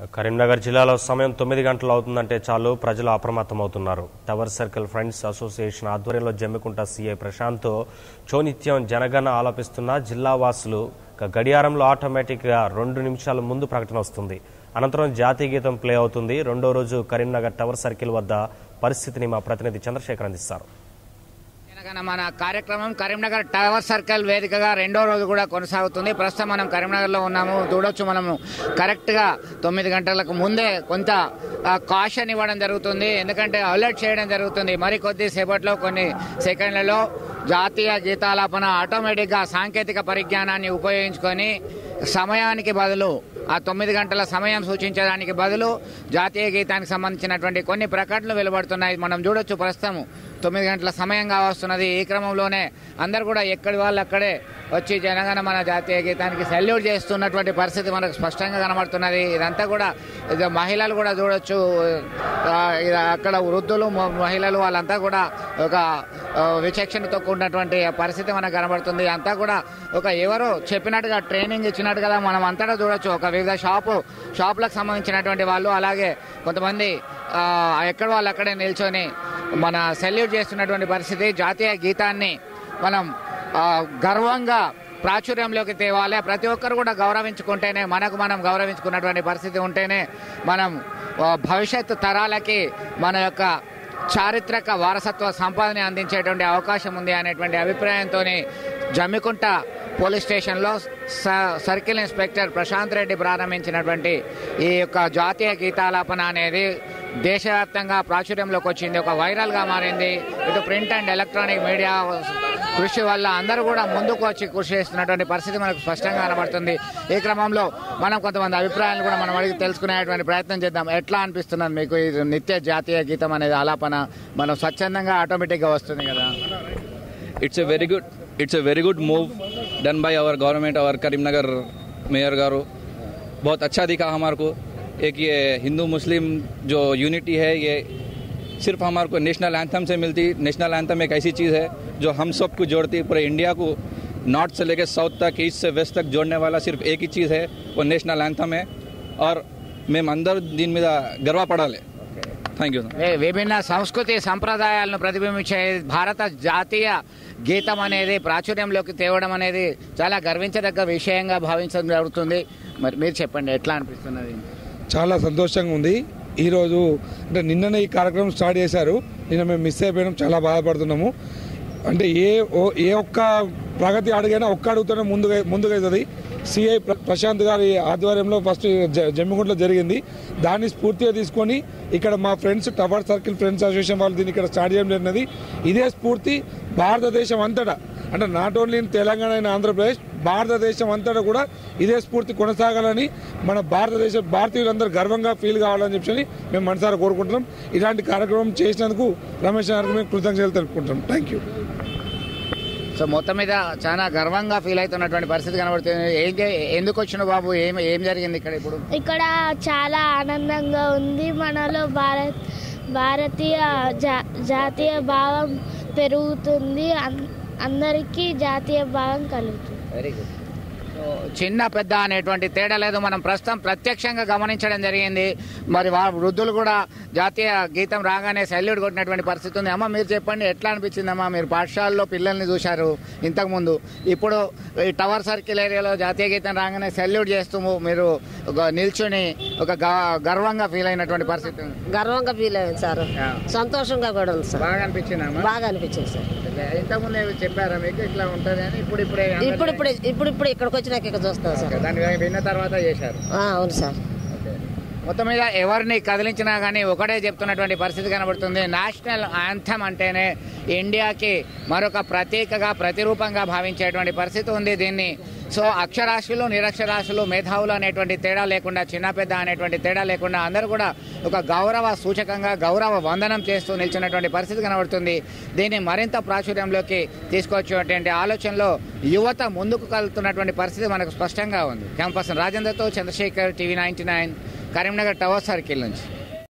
కరీంనగర్ జిల్లాలో సమయం తొమ్మిది గంటలు అవుతుందంటే చాలు ప్రజలు అప్రమత్తమవుతున్నారు టవర్ సర్కిల్ ఫ్రెండ్స్ అసోసియేషన్ ఆధ్వర్యంలో జమ్మికుంట సీఐ ప్రశాంత్ చోనిత్యం జనగణ ఆలపిస్తున్న జిల్లా వాసులు ఇక గడియారంలో ఆటోమేటిక్గా రెండు నిమిషాల ముందు ప్రకటన వస్తుంది అనంతరం జాతీయ గీతం ప్లే అవుతుంది రెండో రోజు కరీంనగర్ టవర్ సర్కిల్ వద్ద పరిస్థితిని మా ప్రతినిధి చంద్రశేఖర్ అందిస్తారు తెలంగాణ మన కార్యక్రమం కరీంనగర్ టవర్ సర్కిల్ వేదికగా రెండో రోజు కూడా కొనసాగుతుంది ప్రస్తుతం మనం కరీంనగర్లో ఉన్నాము చూడొచ్చు మనము కరెక్ట్గా తొమ్మిది గంటలకు ముందే కొంత కాషన్ ఇవ్వడం జరుగుతుంది ఎందుకంటే అలర్ట్ చేయడం జరుగుతుంది మరి కొద్ది సేపట్లో కొన్ని సెకండ్లలో జాతీయ గీతాలాపన ఆటోమేటిక్గా సాంకేతిక పరిజ్ఞానాన్ని ఉపయోగించుకొని సమయానికి బదులు ఆ తొమ్మిది గంటల సమయం సూచించడానికి బదులు జాతీయ గీతానికి సంబంధించినటువంటి కొన్ని ప్రకటనలు వెలువడుతున్నాయి మనం చూడొచ్చు ప్రస్తుతం తొమ్మిది గంటల సమయంగా వస్తున్నది ఈ క్రమంలోనే అందరు కూడా ఎక్కడి వాళ్ళు అక్కడే వచ్చి జనగణ మన జాతీయ గీతానికి సెల్యూట్ చేస్తున్నటువంటి పరిస్థితి మనకు స్పష్టంగా కనబడుతున్నది ఇదంతా కూడా ఇది మహిళలు కూడా చూడొచ్చు ఆ, ఇది అక్కడ వృద్ధులు మ- మహిళలు వాళ్ళంతా కూడా ఒక ఆ, విచక్షణతో కూడినటువంటి పరిస్థితి మనకు కనబడుతుంది అంతా కూడా ఒక ఎవరో చెప్పినట్టుగా ట్రైనింగ్ ఇచ్చినట్టు కదా మనం అంతటా చూడొచ్చు ఒక వివిధ షాపు షాపులకు సంబంధించినటువంటి వాళ్ళు అలాగే కొంతమంది ఆ, ఎక్కడ వాళ్ళు అక్కడే నిల్చొని మన సెల్యూట్ చేస్తున్నటువంటి పరిస్థితి జాతీయ గీతాన్ని మనం ఆ, గర్వంగా ప్రాచుర్యంలోకి తేవాలి ప్రతి ఒక్కరు కూడా గౌరవించుకుంటేనే మనకు మనం గౌరవించుకున్నటువంటి పరిస్థితి ఉంటేనే మనం ఆ, భవిష్యత్తు తరాలకి మన యొక్క చారిత్రక వారసత్వ సంపాదన అందించేటువంటి అవకాశం ఉంది అనేటువంటి అభిప్రాయంతో జమ్మికుంట పోలీస్ స్టేషన్లో స- సర్కిల్ ఇన్స్పెక్టర్ ప్రశాంత్ రెడ్డి ప్రారంభించినటువంటి ఈ యొక్క జాతీయ గీతాలాపన అనేది దేశవ్యాప్తంగా ప్రాచుర్యంలోకి వచ్చింది ఒక వైరల్గా మారింది ఇటు ప్రింట్ అండ్ ఎలక్ట్రానిక్ మీడియా కృషి వల్ల అందరూ కూడా ముందుకు వచ్చి కృషి చేస్తున్నటువంటి పరిస్థితి మనకు స్పష్టంగా కనబడుతుంది ఈ క్రమంలో మనం కొంతమంది అభిప్రాయాలు కూడా మనం అడిగి తెలుసుకునేటువంటి ప్రయత్నం చేద్దాం ఎట్లా అనిపిస్తున్నది మీకు ఈ నిత్య జాతీయ గీతం అనేది ఆలాపన మనం స్వచ్ఛందంగా ఆటోమేటిక్గా వస్తుంది కదా it's a very good it's a very good move done by our government our Karimnagar mayor garu बहुत अच्छा दिखा हमारे को एक ये हिंदू मुस्लिम जो यूनिटी है ये सिर्फ हमारे को नेशनल एंथम से मिलती नेशनल एंथम एक ऐसी चीज़ है जो हम सबको जोड़ती है पूरे इंडिया को नॉर्थ से लेकर साउथ तक ईस्ट से वेस्ट तक जोड़ने वाला सिर्फ एक ही चीज़ है वो नेशनल एंथम है और మేము అందరూ దీని మీద గర్వపడాలి థ్యాంక్ యూ వే- విభిన్న సంస్కృతి సంప్రదాయాలను ప్రతిబింబించే భారత జాతీయ గీతం అనేది ప్రాచుర్యంలోకి తేవడం అనేది చాలా గర్వించదగ్గ విషయంగా భావించడం జరుగుతుంది మరి మీరు చెప్పండి ఎట్లా అనిపిస్తున్నది చాలా సంతోషంగా ఉంది ఈరోజు అంటే నిన్ననే ఈ కార్యక్రమం స్టార్ట్ చేశారు నిన్న మేము మిస్ అయిపోయినాం చాలా బాధపడుతున్నాము అంటే ఏ ఓ- ఏ ఒక్క ప్రగతి అడిగైనా ఒక్క అడుగుతూనే ముందుగా ముందుగా అవుతుంది సిఐ ప్ర- ప్రశాంత్ గారి ఆధ్వర్యంలో ఫస్ట్ జ- జమ్మిగుంటలో జరిగింది దాన్ని స్ఫూర్తిగా తీసుకొని ఇక్కడ మా friends tower circle friends association వాళ్ళు దీన్ని ఇక్కడ స్టార్ట్ చేయడం జరిగినది ఇదే స్ఫూర్తి భారతదేశం అంతటా అంటే not only in Telangana and Andhra Pradesh భారతదేశం అంతటా కూడా ఇదే స్ఫూర్తి కొనసాగాలని మన భారతదేశ భారతీయులందరూ గర్వంగా ఫీల్ కావాలని చెప్పి మేము మనసారా కోరుకుంటున్నాం ఇలాంటి కార్యక్రమం చేసినందుకు రమేష్ గారికి మేము కృతజ్ఞతలు తెలుపుకుంటున్నాం థ్యాంక్ యూ సో మొత్తం మీద చాలా గర్వంగా ఫీల్ అవుతున్నటువంటి పరిస్థితి కనబడుతుంది ఏం చే- ఎందుకు వచ్చిన బాబు ఏం ఏం జరిగింది ఇక్కడ ఇప్పుడు ఇక్కడ చాలా ఆనందంగా ఉంది మనలో భారత్ భారతీయ జా జాతీయ భావం పెరుగుతుంది అన్- అందరికీ జాతీయ భావం కలుగుతుంది వెరీ గుడ్ చిన్న పెద్ద అనేటువంటి తేడా లేదు మనం ప్రస్తుతం ప్రత్యక్షంగా గమనించడం జరిగింది మరి వా వృద్ధులు కూడా జాతీయ గీతం రాగానే సెల్యూట్ కొట్టినటువంటి పరిస్థితి ఉంది అమ్మ మీరు చెప్పండి ఎట్లా అనిపించిందమ్మా మీరు పాఠశాలలో పిల్లల్ని చూశారు ఇంతకుముందు ఇప్పుడు ఈ టవర్ సర్కిల్ ఏరియాలో జాతీయ గీతం రాగానే సెల్యూట్ చేస్తూ మీరు ఒక నిల్చుని ఒక గ- గర్వంగా ఫీల్ అయినటువంటి పరిస్థితి ఉంది గర్వంగా ఫీల్ అయ్యింది సార్ యా. సంతోషంగా కూడా ఉంది సార్ బాగా అనిపించిందమ్మా బాగా అనిపించింది సార్ ఇంతకుముందు ఏమి చెప్పారా మీకు ఇట్లా ఉంటుంది అని ఇప్పుడు ఇప్పుడే ఇప్పుడు ఇప్పుడు ఇప్పుడు ఇప్పుడు ఇక్కడికి వచ్చినాక ఇక్కడ చూస్తాం సార్ దాని విన్న తర్వాత చేశారు ఆ, అవును సార్ మొత్తం మీద ఎవరిని కదిలించినా కానీ ఒకటే చెప్తున్నటువంటి పరిస్థితి కనబడుతుంది నేషనల్ యాంథమ్ అంటేనే ఇండియాకి మరొక ప్రతీకగా ప్రతిరూపంగా భావించేటువంటి పరిస్థితి ఉంది దీన్ని సో అక్షరాస్యులు నిరక్షరాస్యులు మేధావులు అనేటువంటి తేడా లేకుండా చిన్న పెద్ద అనేటువంటి తేడా లేకుండా అందరూ కూడా ఒక గౌరవ సూచకంగా గౌరవ వందనం చేస్తూ నిలిచినటువంటి పరిస్థితి కనబడుతుంది దీన్ని మరింత ప్రాచుర్యంలోకి తీసుకొచ్చేటువంటి ఆలోచనలో యువత ముందుకు కలుగుతున్నటువంటి పరిస్థితి మనకు స్పష్టంగా ఉంది క్యాంపస్ రాజేంద్రతో Chandrashekar TV ninety nine Karimnagar tower circle నుంచి